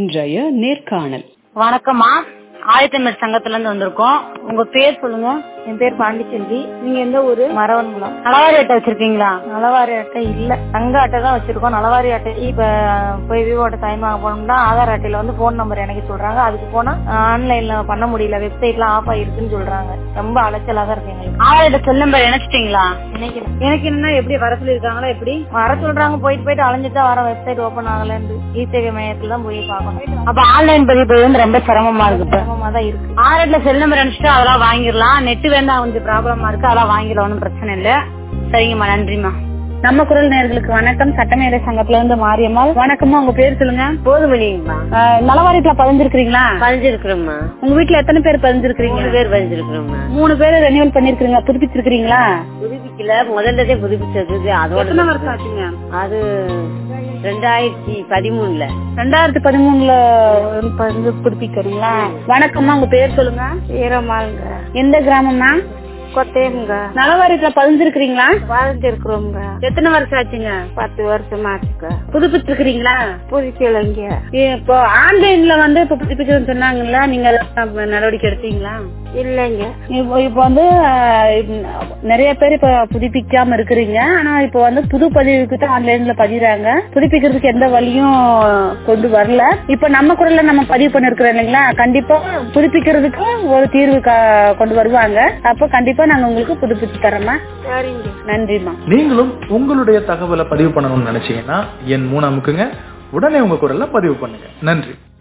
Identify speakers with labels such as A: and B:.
A: இன்றைய நேர்காணல்
B: வணக்கம்மா ஆயத்தமிழ் சங்கத்துல இருந்து வந்திருக்கோம் உங்க பேர் சொல்லுங்க
C: என் பேர் பாண்டிச்செல்வி நீங்க எந்த ஊரு மரவன்குளம்
B: நலவாரி அட்டை வச்சிருக்கீங்களா
C: நலவாரி அட்டை இல்ல தங்க அட்டை தான் வச்சிருக்கோம் நலவாரி அட்டை இப்ப போய் விவோட சைன் வாங்க போனோம்னா ஆதார் அட்டையில வந்து போன் நம்பர் எனக்கு சொல்றாங்க அதுக்கு போனா ஆன்லைன்ல பண்ண முடியல வெப்சைட்ல ஆஃப் ஆயிருக்குன்னு சொல்றாங்க ரொம்ப அலைச்சலா தான் இருக்கு எங்களுக்கு
B: ஆதார் செல் நம்பர் இணைச்சிட்டீங்களா
C: நினைக்கிறேன்
B: எனக்கு என்ன எப்படி வர சொல்லிருக்காங்களா எப்படி
C: வர சொல்றாங்க போயிட்டு போயிட்டு அலைஞ்சிட்டு தான் வர வெப்சைட் ஓபன் ஆகலன்னு இ சேவை மையத்துல தான் போய் பார்க்கணும்
B: அப்ப ஆன்லைன் பதிவு வந்து ரொம்ப சிரமமா இருக்கு இப்ப
C: சிரமமா தான் இருக்கு
B: ஆர்எட்ல செல் நம்பர் அனுப்பிச்சுட்டு அதெல்லாம் வாங்கிடலாம் நெட் வேண்டாம் கொஞ்சம் ப்ராப்ளமா இருக்கு அதெல்லாம் வாங்கிடலாம் ஒன்றும் பிரச்சனை இல்ல சரிங்கம்மா நன்றிம்மா நம்ம குரல் நேர்களுக்கு வணக்கம் சட்டமேலை சங்கத்துல இருந்து மாரியம்மாள் வணக்கம்மா உங்க பேர் சொல்லுங்க
D: போதுமணிங்கம்மா
B: நலவாரியத்துல பதிஞ்சிருக்கீங்களா
D: பதிஞ்சிருக்கிறோம்மா
B: உங்க வீட்டுல எத்தனை பேர் பதிஞ்சிருக்கீங்க
D: மூணு பேர் பதிஞ்சிருக்கிறோம்மா
B: மூணு பேர் ரெனியூவல் பண்ணிருக்கீங்களா புதுப்பிச்சிருக்கீங்களா
D: புதுப்பிக்கல முதல்லதே புதுப்பிச்சது அதோட
B: எத்தனை வருஷம் ஆச்சுங்க
D: அது ரெண்டாயிரத்தி பதிமூணுல
B: ரெண்டாயிரத்தி பதிமூணுல வந்து புதுப்பிக்கிறீங்களா வணக்கம்மா உங்க பேர் சொல்லுங்க
C: வீரமாளுங்க
B: எந்த கிராமம்னா
C: கொத்தேங்க
B: நலவாரியத்துல பதிஞ்சிருக்கீங்களா
C: வாழ்ந்துருக்குறோங்க
B: எத்தனை வருஷம் ஆச்சுங்க
C: பத்து வருஷமா ஆச்சுங்க
B: புதுப்பிச்சிருக்கீங்களா
C: புதுக்கலைங்க
B: இப்போ ஆன்லைன்ல வந்து இப்ப புதுப்பிக்கிறேன்னு சொன்னாங்கல்ல நீங்க எல்லாம் நடவடிக்கை எடுத்தீங்களா
C: இல்லைங்க
B: இப்போ இப்போ வந்து அஹ், இப்ப நிறைய பேர் இப்ப புதுப்பிக்காம இருக்கிறீங்க ஆனா இப்போ வந்து புது பதிவுக்கு தான் ஆன்லைன்ல பதிறாங்க புதுப்பிக்கிறதுக்கு எந்த வழியும் கொண்டு வரல இப்ப நம்ம குரல்ல நம்ம பதிவு பண்ணிருக்கிறோம் இல்லைங்களா கண்டிப்பா புதுப்பிக்கிறதுக்கு ஒரு தீர்வு க- கொண்டு வருவாங்க அப்ப கண்டிப்பா நாங்க உங்களுக்கு புதுப்பிச்சு தரோம்மா
C: சரிங்க
B: நன்றிம்மா
E: நீங்களும் உங்களுடைய தகவலை பதிவு பண்ணணும்னு நினைச்சீங்கன்னா என் மூணு அமுக்குங்க உடனே உங்க குரல்ல பதிவு பண்ணுங்க நன்றி